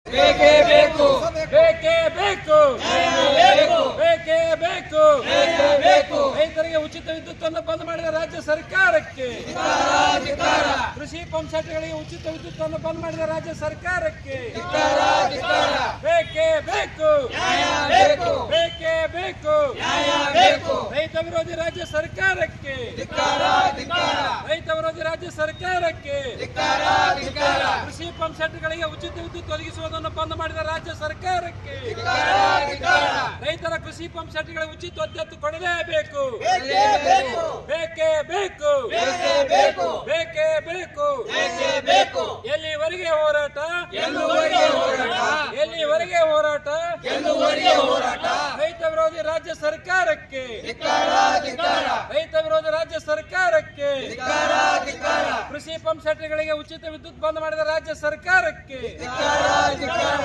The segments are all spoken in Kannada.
ಬೇಕೇ ಬೇಕು ಬೇಕೇ ಬೇಕು ಬೇಕು ಬೇಕೇ ಬೇಕು ಬೇಕೇ ಬೇಕು ರೈತರಿಗೆ ಉಚಿತ ವಿದ್ಯುತ್ ಅನ್ನು ಬಂದ್ ಮಾಡಿದ ರಾಜ್ಯ ಸರ್ಕಾರಕ್ಕೆ ಧಿಕ್ಕಾರ ಕೃಷಿ ಪಂಪ್ ಸೆಟ್ಗಳಿಗೆ ಉಚಿತ ವಿದ್ಯುತ್ ಅನ್ನು ಬಂದ್ ಮಾಡಿದ ರಾಜ್ಯ ಸರ್ಕಾರಕ್ಕೆ ಧಿಕ್ಕಾರ ಧಿಕ್ಕಾರ ಬೇಕೇ ಬೇಕು ನ್ಯಾಯ ಬೇಕು ಬೇಕೇ ಬೇಕು ನ್ಯಾಯ ಬೇಕು ರೈತ ವಿರೋಧಿ ರಾಜ್ಯ ಸರ್ಕಾರಕ್ಕೆ ಧಿಕ್ಕಾರ ಧಿಕ್ಕಾರ ರೈತ ವಿರೋಧಿ ರಾಜ್ಯ ಸರ್ಕಾರಕ್ಕೆ ಧಿಕ್ಕಾರ ಧಿಕ್ಕಾರ ಕೃಷಿ ಪಂಪ್ ಸೆಟ್ಗಳಿಗೆ ಉಚಿತ ವಿದ್ಯುತ್ ಒದಗಿಸುವುದನ್ನು ಬಂದ್ ಮಾಡಿದ ರಾಜ್ಯ ಸರ್ಕಾರಕ್ಕೆ ಧಿಕ್ಕಾರ ಧಿಕ್ಕಾರ ರೈತರ ಕೃಷಿ ಪಂಪ್ ಸೆಟ್ಗಳಿಗೆ ಉಚಿತ ವಿದ್ಯುತ್ ಕೊಡಲೇಬೇಕು ಬೇಕೇ ಬೇಕು ಬೇಕೇ ಬೇಕು ಬೇಕೇ ಬೇಕು ಬೇಕೇ ಬೇಕು ಬೇಕೇ ಬೇಕು ಎಲ್ಲಿವರೆಗೆ ಹೋರಾಟ ಎಲ್ಲಿವರೆಗೆ ಹೋರಾಟ ಎಲ್ಲಿವರೆಗೆ ಹೋರಾಟ ಎಲ್ಲಿವರೆಗೆ ಹೋರಾಟ ರೈತ ವಿರೋಧಿ ರಾಜ್ಯ ಸರ್ಕಾರಕ್ಕೆ ಧಿಕ್ಕಾರ ಧಿಕ್ಕಾರ ರೈತ ವಿರೋಧಿ ರಾಜ್ಯ ಸರ್ಕಾರಕ್ಕೆ ಧಿಕ್ಕಾರ ಧಿಕ್ಕಾರ ಕೃಷಿ ಪಂಪ್ ಸೆಟ್ಗಳಿಗೆ ಉಚಿತ ವಿದ್ಯುತ್ ಬಂದ್ ಮಾಡಿದ ರಾಜ್ಯ ಸರ್ಕಾರಕ್ಕೆ ಧಿಕ್ಕಾರ ಧಿಕ್ಕಾರ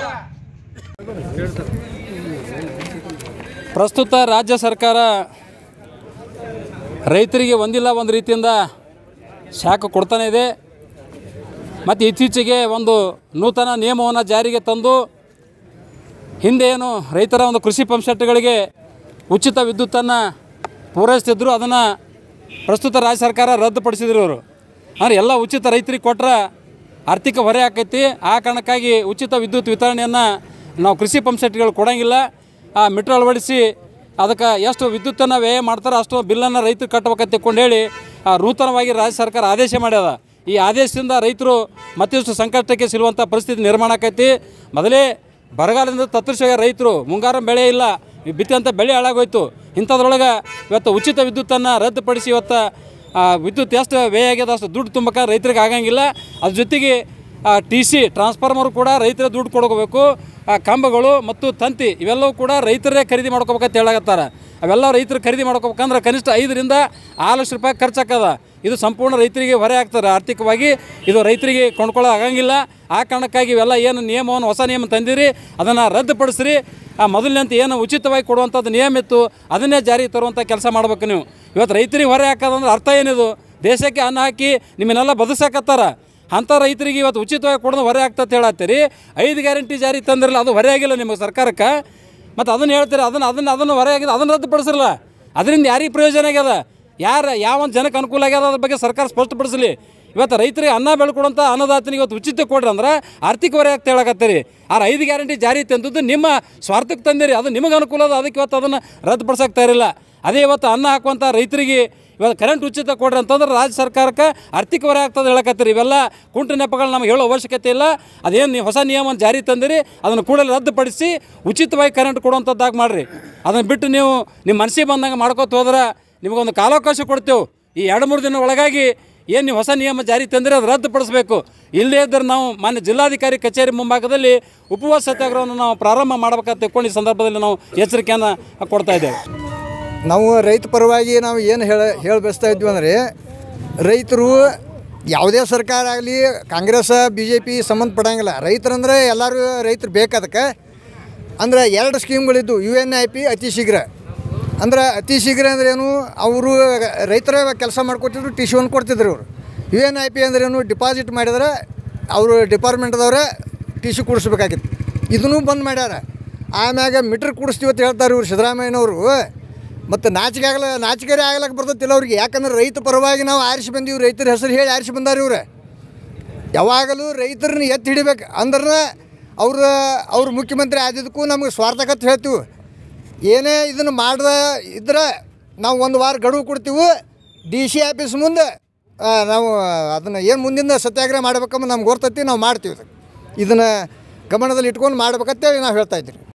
ಪ್ರಸ್ತುತ ರಾಜ್ಯ ಸರ್ಕಾರ ರೈತರಿಗೆ ಒಂದಿಲ್ಲ ಒಂದು ರೀತಿಯಿಂದ ಶಾಖ ಕೊಡ್ತಾನೆ ಇದೆ ಮತ್ತು ಇತ್ತೀಚೆಗೆ ಒಂದು ನೂತನ ನಿಯಮವನ್ನು ಜಾರಿಗೆ ತಂದು ಹಿಂದೆ ಏನು ರೈತರ ಒಂದು ಕೃಷಿ ಪಂಪ್ ಸೆಟ್ಗಳಿಗೆ ಉಚಿತ ವಿದ್ಯುತ್ತನ್ನು ಪೂರೈಸ್ತಿದ್ರು ಅದನ್ನು ಪ್ರಸ್ತುತ ರಾಜ್ಯ ಸರ್ಕಾರ ರದ್ದುಪಡಿಸಿದ್ರು ಅವರು ಅಂದರೆ ಎಲ್ಲ ಉಚಿತ ರೈತರಿಗೆ ಕೊಟ್ಟರೆ ಆರ್ಥಿಕ ಹೊರೆ ಆಕೈತಿ ಆ ಕಾರಣಕ್ಕಾಗಿ ಉಚಿತ ವಿದ್ಯುತ್ ವಿತರಣೆಯನ್ನು ನಾವು ಕೃಷಿ ಪಂಪ್ ಸೆಟ್ಗಳು ಕೊಡೋಂಗಿಲ್ಲ ಆ ಮೀಟ್ರ್ ಅಳವಡಿಸಿ ಅದಕ್ಕೆ ಎಷ್ಟು ವಿದ್ಯುತ್ತನ್ನು ವ್ಯಯ ಮಾಡ್ತಾರೋ ಅಷ್ಟು ಬಿಲ್ಲನ್ನು ರೈತರು ಕಟ್ಟಬೇಕಂತ ತಿಳ್ಕೊಂಡು ಹೇಳಿ ಆ ನೂತನವಾಗಿ ರಾಜ್ಯ ಸರ್ಕಾರ ಆದೇಶ ಮಾಡ್ಯದ ಈ ಆದೇಶದಿಂದ ರೈತರು ಮತ್ತಿಷ್ಟು ಸಂಕಷ್ಟಕ್ಕೆ ಸಿಲುವಂಥ ಪರಿಸ್ಥಿತಿ ನಿರ್ಮಾಣ ಆಕೈತಿ ಮೊದಲೇ ಬರಗಾಲದಿಂದ ತತ್ತರಿಸುವ ರೈತರು ಮುಂಗಾರು ಬೆಳೆ ಇಲ್ಲ ಈ ಬಿತ್ತಂಥ ಬೆಳೆ ಹಾಳಾಗೋಯ್ತು ಇಂಥದ್ರೊಳಗೆ ಇವತ್ತು ಉಚಿತ ವಿದ್ಯುತ್ತನ್ನು ರದ್ದುಪಡಿಸಿ ಇವತ್ತು ಆ, ವಿದ್ಯುತ್ ಎಷ್ಟು ವ್ಯಯ ಆಗ್ಯದ ಅಷ್ಟು ದುಡ್ಡು ತುಂಬಕ್ಕೆ ರೈತರಿಗೆ ಆಗಂಗಿಲ್ಲ ಅದ್ರ ಜೊತೆಗೆ ಟಿ ಸಿ ಟ್ರಾನ್ಸ್ಫಾರ್ಮರ್ ಕೂಡ ರೈತರ ದುಡ್ಡು ಕೊಡ್ಕೋಬೇಕು ಆ ಕಂಬಗಳು ಮತ್ತು ತಂತಿ ಇವೆಲ್ಲವೂ ಕೂಡ ರೈತರೇ ಖರೀದಿ ಮಾಡ್ಕೋಬೇಕಂತ ಹೇಳಕತ್ತಾರ ಅವೆಲ್ಲ ರೈತರು ಖರೀದಿ ಮಾಡ್ಕೋಬೇಕಂದ್ರೆ ಕನಿಷ್ಠ ಐದರಿಂದ ಆರು ಲಕ್ಷ ರೂಪಾಯಿ ಖರ್ಚಾಕದ ಇದು ಸಂಪೂರ್ಣ ರೈತರಿಗೆ ಹೊರೆ ಆಗ್ತಾರೆ ಆರ್ಥಿಕವಾಗಿ ಇದು ರೈತರಿಗೆ ಕೊಂಡ್ಕೊಳ್ಳೋ ಆಗಂಗಿಲ್ಲ ಆ ಕಾರಣಕ್ಕಾಗಿ ಇವೆಲ್ಲ ಏನು ನಿಯಮವನ್ನು ಹೊಸ ನಿಯಮ ತಂದಿರಿ ಅದನ್ನು ರದ್ದುಪಡಿಸ್ರಿ ಆ ಮೊದಲಿನಂತ ಏನು ಉಚಿತವಾಗಿ ಕೊಡುವಂಥದ್ದು ನಿಯಮ ಇತ್ತು ಅದನ್ನೇ ಜಾರಿಗೆ ತರುವಂಥ ಕೆಲಸ ಮಾಡ್ಬೇಕು ನೀವು ಇವತ್ತು ರೈತರಿಗೆ ಹೊರೆ ಹಾಕೋದಂದ್ರೆ ಅರ್ಥ ಏನಿದು ದೇಶಕ್ಕೆ ಅನ್ನ ಹಾಕಿ ನಿಮ್ಮನ್ನೆಲ್ಲ ಬದುಸಾಕತ್ತಾರ ಅಂಥ ರೈತರಿಗೆ ಇವತ್ತು ಉಚಿತವಾಗಿ ಕೊಡೋದು ಹೊರೆ ಆಗ್ತದೆ ಹೇಳತ್ತೀರಿ ಐದು ಗ್ಯಾರಂಟಿ ಜಾರಿ ತಂದಿರಲ್ಲ ಅದು ಹೊರೆ ಆಗಿಲ್ಲ ನಿಮಗೆ ಸರ್ಕಾರಕ್ಕೆ ಮತ್ತು ಅದನ್ನು ಹೇಳ್ತೀರಿ ಅದನ್ನು ಅದನ್ನು ಅದನ್ನು ಹೊರೆ ಆಗಿದೆ ಅದನ್ನು ರದ್ದುಪಡಿಸಿರಲ್ಲ ಅದರಿಂದ ಯಾರಿಗೆ ಪ್ರಯೋಜನ ಆಗ್ಯದ ಯಾರು ಯಾವ ಒಂದು ಜನಕ್ಕೆ ಅನುಕೂಲ ಆಗ್ಯದ ಅದ್ರ ಬಗ್ಗೆ ಸರ್ಕಾರ ಸ್ಪಷ್ಟಪಡಿಸಲಿ ಇವತ್ತು ರೈತರಿಗೆ ಅನ್ನ ಬೆಳ್ಕೊಡಂಥ ಅನ್ನದಾತನಿಗೆ ಇವತ್ತು ಉಚಿತ ಕೊಡ್ರಿ ಅಂದ್ರೆ ಆರ್ಥಿಕ ಹೊರೆ ಆಗ್ತಾ ಹೇಳಕತ್ತೀರಿ ಆರು ಐದು ಗ್ಯಾರಂಟಿ ಜಾರಿ ತಂದದ್ದು ನಿಮ್ಮ ಸ್ವಾರ್ಥಕ್ಕೆ ತಂದಿರಿ ಅದು ನಿಮಗೆ ಅನುಕೂಲ ಅದ ಅದಕ್ಕೆ ಇವತ್ತು ಅದನ್ನು ರದ್ದುಪಡಿಸಕ್ಕೆ ತಯಾರಿಲ್ಲ ಅದೇ ಇವತ್ತು ಅನ್ನ ಹಾಕುವಂಥ ರೈತರಿಗೆ ಇವತ್ತು ಕರೆಂಟ್ ಉಚಿತ ಕೊಡ್ರಿ ಅಂತಂದ್ರೆ ರಾಜ್ಯ ಸರ್ಕಾರಕ್ಕೆ ಆರ್ಥಿಕ ಹೊರೆ ಆಗ್ತದೆ ಹೇಳಕತ್ತೀರಿ ಇವೆಲ್ಲ ಕುಂಟು ನೆಪಗಳು ನಮ್ಗೆ ಹೇಳೋ ಅವಶ್ಯಕತೆ ಇಲ್ಲ ಅದೇನು ನೀವು ಹೊಸ ನಿಯಮ ಜಾರಿ ತಂದಿರಿ ಅದನ್ನು ಕೂಡಲೇ ರದ್ದುಪಡಿಸಿ ಉಚಿತವಾಗಿ ಕರೆಂಟ್ ಕೊಡುವಂಥದ್ದಾಗಿ ಮಾಡಿರಿ ಅದನ್ನು ಬಿಟ್ಟು ನೀವು ನಿಮ್ಮ ಮನಸ್ಸಿಗೆ ಬಂದಂಗೆ ಮಾಡ್ಕೋತ ಹೋದ್ರೆ ನಿಮಗೊಂದು ಕಾಲಾವಕಾಶ ಕೊಡ್ತೇವೆ ಈ ಎರಡು ಮೂರು ದಿನ ಒಳಗಾಗಿ ಏನು ನೀವು ಹೊಸ ನಿಯಮ ಜಾರಿ ತಂದರೆ ಅದು ರದ್ದುಪಡಿಸಬೇಕು ಇಲ್ಲದೇ ಇದ್ದರೆ ನಾವು ಮಾನ್ಯ ಜಿಲ್ಲಾಧಿಕಾರಿ ಕಚೇರಿ ಮುಂಭಾಗದಲ್ಲಿ ಉಪವಾಸ ಸತ್ಯಾಗ್ರಹವನ್ನು ನಾವು ಪ್ರಾರಂಭ ಮಾಡ್ಬೇಕಂತ ತಿಳ್ಕೊಂಡು ಈ ಸಂದರ್ಭದಲ್ಲಿ ನಾವು ಎಚ್ಚರಿಕೆಯನ್ನು ಕೊಡ್ತಾ ಇದ್ದೇವೆ ನಾವು ರೈತ ಪರವಾಗಿ ನಾವು ಏನು ಹೇಳ ಹೇಳಿ ಬಯಸ್ತಾ ಇದ್ವಿ ಅಂದರೆ ರೈತರು ಯಾವುದೇ ಸರ್ಕಾರ ಆಗಲಿ ಕಾಂಗ್ರೆಸ್ ಬಿ ಜೆ ಪಿ ಸಂಬಂಧಪಡಂಗಿಲ್ಲ ರೈತರಂದ್ರೆ ಎಲ್ಲರೂ ರೈತರು ಬೇಕಾದಕ್ಕೆ ಅಂದ್ರೆ ಎರಡು ಸ್ಕೀಮ್ಗಳಿದ್ದು ಯು ಎನ್ ಐ ಪಿ ಅತಿ ಶೀಘ್ರ ಅಂದ್ರೆ ಅತಿ ಶೀಘ್ರ ಅಂದ್ರೆ ಏನು ಅವರು ರೈತರ ಕೆಲಸ ಮಾಡ್ಕೊತಿದ್ರು ಟಿ ಸಿ ಒನ್ ಕೊಡ್ತಿದ್ರು ಇವರು ಯು ಎನ್ ಐ ಪಿ ಅಂದ್ರೇನು ಡಿಪಾಸಿಟ್ ಮಾಡಿದ್ರೆ ಅವರು ಡಿಪಾರ್ಟ್ಮೆಂಟ್ದವ್ರೆ ಟಿ ಸಿ ಕೊಡಿಸ್ಬೇಕಾಗಿತ್ತು ಇದನ್ನೂ ಬಂದ್ ಮಾಡ್ಯಾರ ಆಮ್ಯಾಗ ಮೀಟ್ರ್ ಕೂಡಿಸ್ತೀವಿ ಅಂತ ಹೇಳ್ತಾರೆ ಇವ್ರು ಸಿದ್ದರಾಮಯ್ಯನವರು ಮತ್ತು ನಾಚಿಕೆ ಆಗಲ್ಲ ನಾಚಿಕೆರೆ ಆಗ್ಲಕ್ಕೆ ಬರ್ತೈತಿಲ್ಲ ಅವ್ರಿಗೆ ಯಾಕಂದ್ರೆ ರೈತ ಪರವಾಗಿ ನಾವು ಆರಿಸಿ ಬಂದೀವಿ ರೈತರ ಹೆಸರು ಹೇಳಿ ಆರಿಸಿ ಬಂದಾರ ಇವ್ರೆ ಯಾವಾಗಲೂ ರೈತರನ್ನ ಎತ್ತಿ ಹಿಡಿಬೇಕು ಅಂದ್ರೆ ಅವ್ರ ಅವ್ರು ಮುಖ್ಯಮಂತ್ರಿ ಆದಿದ್ದಕ್ಕೂ ನಮಗೆ ಸ್ವಾರ್ಥಕತ್ ಹೇಳ್ತೀವಿ ಏನೇ ಇದನ್ನು ಮಾಡ್ದ ಇದ್ರೆ ನಾವು ಒಂದು ವಾರ ಗಡುವು ಕೊಡ್ತೀವಿ ಡಿ ಸಿ ಆಫೀಸ್ ಮುಂದೆ ಆ, ನಾವು ಅದನ್ನು ಏನು ಮುಂದಿನ ಸತ್ಯಾಗ್ರಹ ಮಾಡ್ಬೇಕಂಬ ನಮ್ಗೆ ಗೊತ್ತೈತಿ ನಾವು ಮಾಡ್ತೀವಿ ಇದನ್ನು ಗಮನದಲ್ಲಿ ಇಟ್ಕೊಂಡು ಮಾಡ್ಬೇಕಂತೇಳಿ ನಾವು ಹೇಳ್ತಾ ಇದ್ದೀವಿ